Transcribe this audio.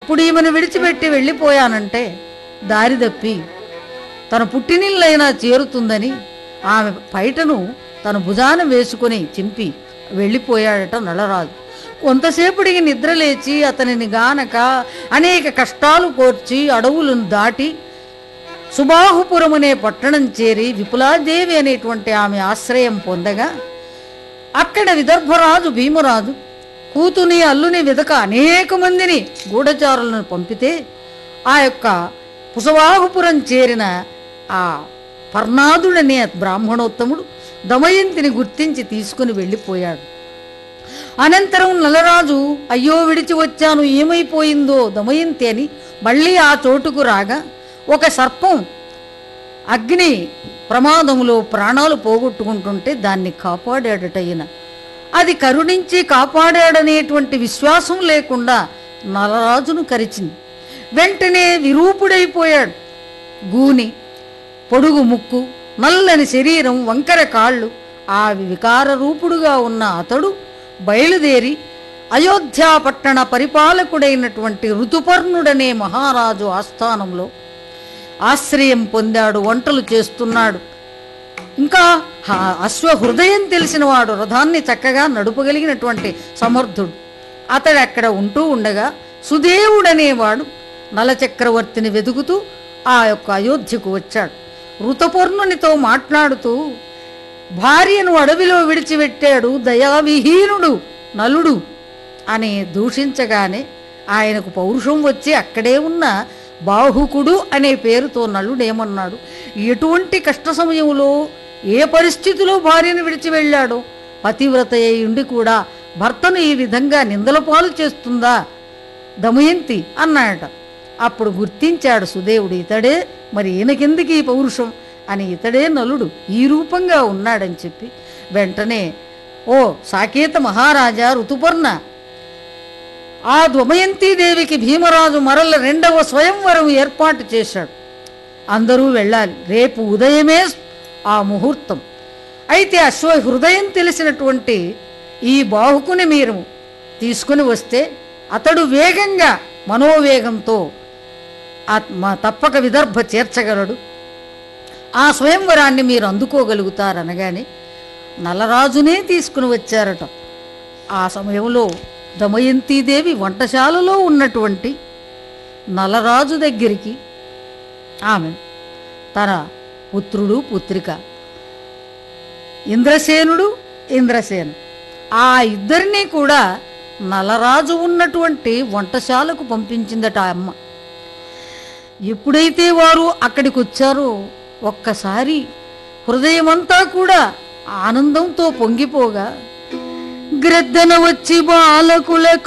ఇప్పుడు ఈమెను విడిచిపెట్టి వెళ్ళిపోయానంటే దారి తప్పి తన పుట్టినిల్లైనా చేరుతుందని ఆమె పైటను తన భుజాన వేసుకుని చింపి వెళ్ళిపోయాడట నలరాజు కొంతసేపటికి నిద్రలేచి అతనిని గానక అనేక కష్టాలు కోర్చి అడవులను దాటి సుబాహుపురం అనే పట్టణం చేరి విపులాదేవి అనేటువంటి ఆమె ఆశ్రయం పొందగా అక్కడ విదర్భరాజు భీమరాజు కూతుని అల్లుని వెదక అనేక మందిని గూఢచారులను పంపితే ఆ యొక్క పుసవాహుపురం చేరిన ఆ పర్ణాదుడనే బ్రాహ్మణోత్తముడు దమయంతిని గుర్తించి తీసుకుని వెళ్ళిపోయాడు అనంతరం నలరాజు అయ్యో విడిచి వచ్చాను ఏమైపోయిందో దమయంతి అని మళ్ళీ ఆ చోటుకు రాగా ఒక సర్పం అగ్ని ప్రమాదములో ప్రాణాలు పోగొట్టుకుంటుంటే దాన్ని కాపాడాడట ఈయన అది కరుణించి కాపాడాడనేటువంటి విశ్వాసం లేకుండా నలరాజును కరిచింది వెంటనే విరూపుడైపోయాడు గూని పొడుగు ముక్కు నల్లని శరీరం వంకర కాళ్ళు ఆ వికార రూపుడుగా ఉన్న అతడు బయలుదేరి అయోధ్యా పట్టణ పరిపాలకుడైనటువంటి ఋతుపర్ణుడనే మహారాజు ఆస్థానంలో ఆశ్రయం పొందాడు వంటలు చేస్తున్నాడు ఇంకా హ- అశ్వ హృదయం తెలిసినవాడు రథాన్ని చక్కగా నడుపగలిగినటువంటి సమర్థుడు అతడు అక్కడ ఉంటూ ఉండగా సుదేవుడనేవాడు నలచక్రవర్తిని వెతుకుతూ ఆ యొక్క అయోధ్యకు వచ్చాడు ఋతపర్ణునితో మాట్లాడుతూ భార్యను అడవిలో విడిచిపెట్టాడు దయావిహీనుడు నలుడు అని దూషించగానే ఆయనకు పౌరుషం వచ్చి అక్కడే ఉన్న బాహుకుడు అనే పేరుతో నలుడేమన్నాడు ఎటువంటి కష్ట సమయంలో ఏ పరిస్థితిలో భార్యను విడిచి వెళ్ళాడో పతివ్రత అయి ఉండి కూడా భర్తను ఈ విధంగా నిందల పాలు చేస్తుందా దమయంతి అన్నాడట అప్పుడు గుర్తించాడు సుదేవుడు ఇతడే మరి ఈయనకెందుకు ఈ పౌరుషం అని ఇతడే నలుడు ఈ రూపంగా ఉన్నాడని చెప్పి వెంటనే ఓ సాకేత మహారాజా ఋతుపర్ణ ఆ దేవికి భీమరాజు మరల రెండవ స్వయంవరం ఏర్పాటు చేశాడు అందరూ వెళ్ళాలి రేపు ఉదయమే ఆ ముహూర్తం అయితే అశ్వ హృదయం తెలిసినటువంటి ఈ బాహుకుని మీరు తీసుకుని వస్తే అతడు వేగంగా మనోవేగంతో ఆత్మ తప్పక విదర్భ చేర్చగలడు ఆ స్వయంవరాన్ని మీరు అందుకోగలుగుతారనగానే నలరాజునే తీసుకుని వచ్చారట ఆ సమయంలో దమయంతీదేవి వంటశాలలో ఉన్నటువంటి నలరాజు దగ్గరికి ఆమె తన పుత్రుడు పుత్రిక ఇంద్రసేనుడు ఇంద్రసేను ఆ ఇద్దరినీ కూడా నలరాజు ఉన్నటువంటి వంటశాలకు పంపించిందట ఆ అమ్మ ఎప్పుడైతే వారు అక్కడికి వచ్చారో ఒక్కసారి హృదయమంతా కూడా ఆనందంతో పొంగిపోగా గ్రద్దన వచ్చి బాలకుల